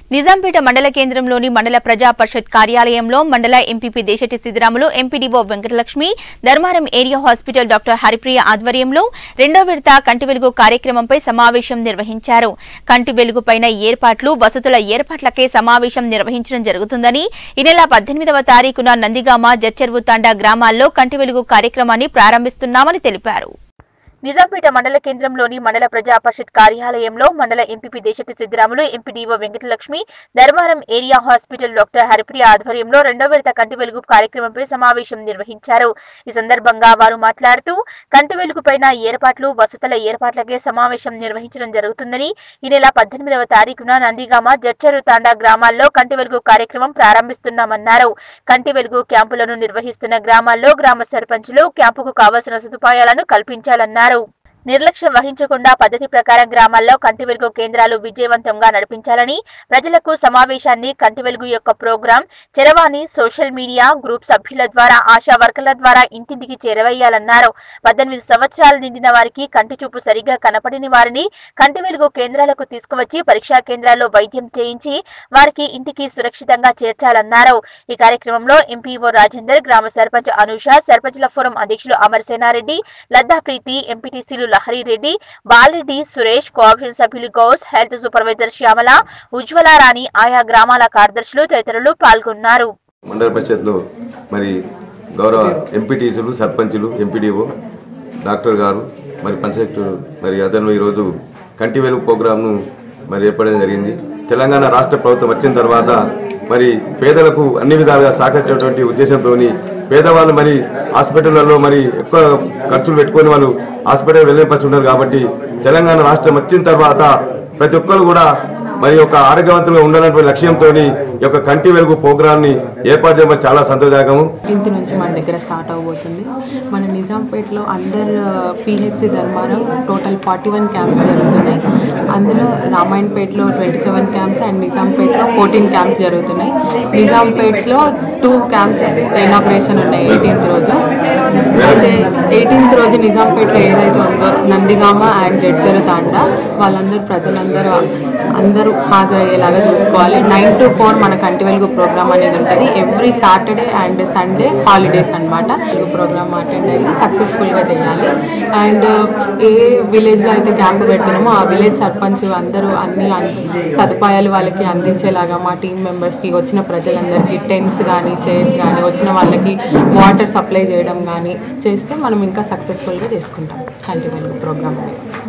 నిజాంపేట మండల కేంద్రంలోని మండల ప్రజా పరిషత్ కార్యాలయంలో మండల MPP Desati Siddiramulu MPDO Venkatalakshmi Dharmaram area hospital doctor Haripriya ఆధ్వర్యంలో రెండో విడత కంటి వెలుగు కార్యక్రమంపై సమావేశం నిర్వహించారు కంటి వెలుగు పైన ఏర్పాట్లు వసతుల ఏర్పాట్లకే సమావేశం నిర్వహించడం జరుగుతుందని ఈ నెల పద్దెనిమిదవ తారీఖున నందిగామ జడ్చెరువు తాండా గ్రామాల్లో కంటి వెలుగు కార్యక్రమాన్ని ప్రారంభిస్తున్నామని తెలిపారు నిజాంపేట మండల కేంద్రంలోని మండల ప్రజా పరిషత్ కార్యాలయంలో మండల MPP Desati Siddiramulu MPDO Venkatalakshmi Dharmaram area hospital doctor Haripriya ఆధ్వర్యంలో రెండో విడత కంటి వెలుగు కార్యక్రమంపై సమావేశం నిర్వహించారు ఈ సందర్భంగా వారు మాట్లాడుతూ కంటి వెలుగు పైన ఏర్పాట్లు వసతుల ఏర్పాట్లకే సమావేశం నిర్వహించడం జరుగుతుందని ఈ నెల పద్దెనిమిదవ తారీఖున నందిగామ జడ్చరు తాండా గ్రామాల్లో కంటి వెలుగు కార్యక్రమం ప్రారంభిస్తున్నామన్నారు కంటి వెలుగు క్యాంపులను నిర్వహిస్తున్న గ్రామాల్లో గ్రామ సర్పంచులు క్యాంపుకు కావలసిన సదుపాయాలను కల్పించాలన్నారు నిర్లక్ష్యం వహించకుండా పద్ధతి ప్రకారం గ్రామాల్లో కంటి వెలుగు కేంద్రాలు విజయవంతంగా నడిపించాలని ప్రజలకు సమావేశాన్ని కంటి వెలుగు యొక్క ప్రోగ్రాం చెరవాణి సోషల్ మీడియా గ్రూప్ సభ్యుల ద్వారా ఆశా వర్కర్ల ద్వారా ఇంటింటికి చేరవేయాలన్నారు పద్దెనిమిది సంవత్సరాలు నిండిన వారికి కంటి చూపు సరిగా కనపడని వారిని కంటి వెలుగు కేంద్రాలకు తీసుకువచ్చి పరీక్షా కేంద్రాల్లో వైద్యం చేయించి వారికి ఇంటికి సురక్షితంగా చేర్చాలన్నారు ఈ కార్యక్రమంలో ఎంపీఓ రాజేందర్ గ్రామ సర్పంచ్ అనూష సర్పంచ్ల ఫోరం అధ్యక్షులు అమర్ సేనారెడ్డి లద్దా ప్రీతి ఎంపీటీసీలు లహరి రెడ్డి బాలరెడ్డి సురేష్ కోఆపరేషన్ సభ్యులు గౌస్ హెల్త్ సూపర్వైజర్ శ్యామల ఉజ్వల రాణి ఆయా గ్రామాల కార్యదర్శులు తదితరులు పాల్గొన్నారు మండల పరిషత్లో మరి గౌరవ ఎంపీటీసీలు సర్పంచులు ఎంపీడీఓ డాక్టర్ గారు మరి పంచాయత్ మరి అతను ఈరోజు కంటి వెలుగు ప్రోగ్రాంను మరి ఏర్పడడం జరిగింది తెలంగాణ రాష్ట్ర ప్రభుత్వం వచ్చిన తర్వాత మరి పేదలకు అన్ని విధాలుగా సహకరించినటువంటి ఉద్దేశంతో పేదవాళ్ళు మరి హాస్పిటళ్లలో మరి ఎక్కువ ఖర్చులు పెట్టుకొని వాళ్ళు హాస్పిటల్ వెళ్ళే పరిస్థితి ఉన్నారు కాబట్టి తెలంగాణ రాష్ట్రం వచ్చిన తర్వాత ప్రతి ఒక్కరు కూడా మరి ఒక ఆరోగ్యవంతంగా ఉండాలనేటువంటి లక్ష్యంతో ఈ యొక్క కంటి వెలుగు ప్రోగ్రామ్ ని ఏర్పాటు చేయడం చాలా సంతోషదాయకము ఇంటి నుంచి మన దగ్గర స్టార్ట్ అవబోతుంది మన నిజాంపేటలో under PHC Dharmaram total forty one camps జరుగుతున్నాయి అందులో రామాయణపేటలో ట్వంటీ సెవెన్ క్యాంప్స్ అండ్ నిజాంపేటలో ఫోర్టీన్ క్యాంప్స్ జరుగుతున్నాయి నిజాంపేట్లో టూ క్యాంప్స్ ఇనాగ్రేషన్ ఉన్నాయి ఎయిటీన్త్ రోజు అయితే ఎయిటీన్త్ రోజు నిజాంపేటలో ఏదైతే ఉందో నందిగామ అండ్ జడ్చరు తాండా వాళ్ళందరూ ప్రజలందరూ అందరూ హాజరయ్యేలాగా చూసుకోవాలి నైన్ టు ఫోర్ మన కంటి వెలుగు ప్రోగ్రామ్ అనేది ఉంటుంది every Saturday and Sunday holidays అనమాట వెలుగు ప్రోగ్రామ్ అటెండ్ అయ్యి సక్సెస్ఫుల్గా చేయాలి అండ్ ఏ విలేజ్లో అయితే క్యాంప్ పెడుతున్నామో ఆ విలేజ్ సర్పంచ్ అందరూ అన్ని అన్- సదుపాయాలు వాళ్ళకి అందించేలాగా మా టీం మెంబర్స్కి వచ్చిన ప్రజలందరికీ టెంట్స్ కానీ చైర్స్ కానీ వచ్చిన వాళ్ళకి వాటర్ సప్లై చేయడం కానీ చేస్తే మనం ఇంకా సక్సెస్ఫుల్గా చేసుకుంటాం కంటి వెలుగు ప్రోగ్రామ్ అనేది